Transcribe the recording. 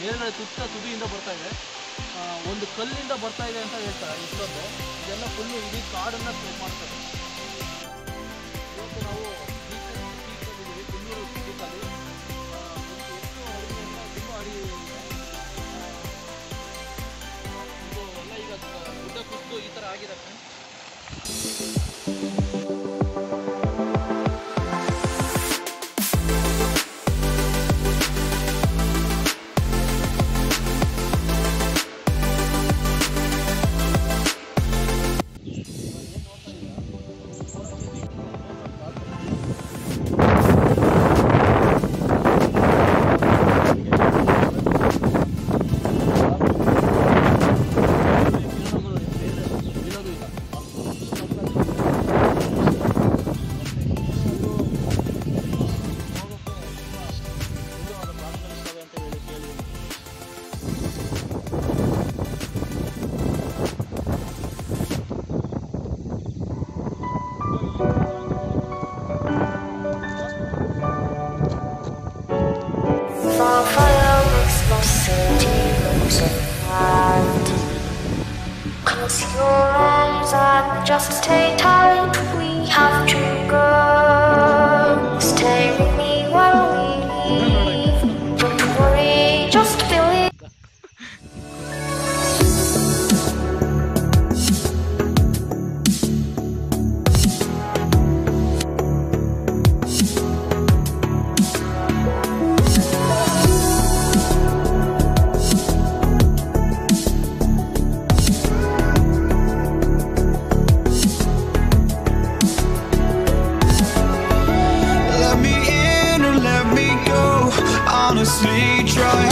ಮೇಲ್ಗಡೆ ತುತ್ತ ತುದಿಯಿಂದ ಬರ್ತಾ ಇದೆ ಆ, ಒಂದು ಕಲ್ಲಿಂದ ಬರ್ತಾ ಇದೆ ಅಂತ ಹೇಳ್ತಾರೆ ಇಷ್ಟೊಂದು ಇದೆಲ್ಲ ಫುಲ್ಲು ಇಡೀ ಕಾಡನ್ನು ಸ್ಪ್ರೆಡ್ ಮಾಡ್ತಾರೆ ಇವತ್ತು ನಾವು ಬೀಚಲ್ಲಿದ್ದೀವಿ ಕುನ್ನೂರು ಬೀಚಲ್ಲಿ ಆ, ಒಂದು ಎಷ್ಟು ಅಡಿ ಅಂದ್ರೆ ತುಂಬ ಅಡಿ ಇದೆ ಆ, ಇದು ಎಲ್ಲ ಈಗ ಗುಡ್ಡ ಕುಸಿದು ಈ ಥರ ಆಗಿದೆ friends Far fireworks, lost city looks around. Close your eyes and just stay tight. We have to go. Stay with me while we leave. Don't worry, just believe. Let me in or let me go. Honestly, try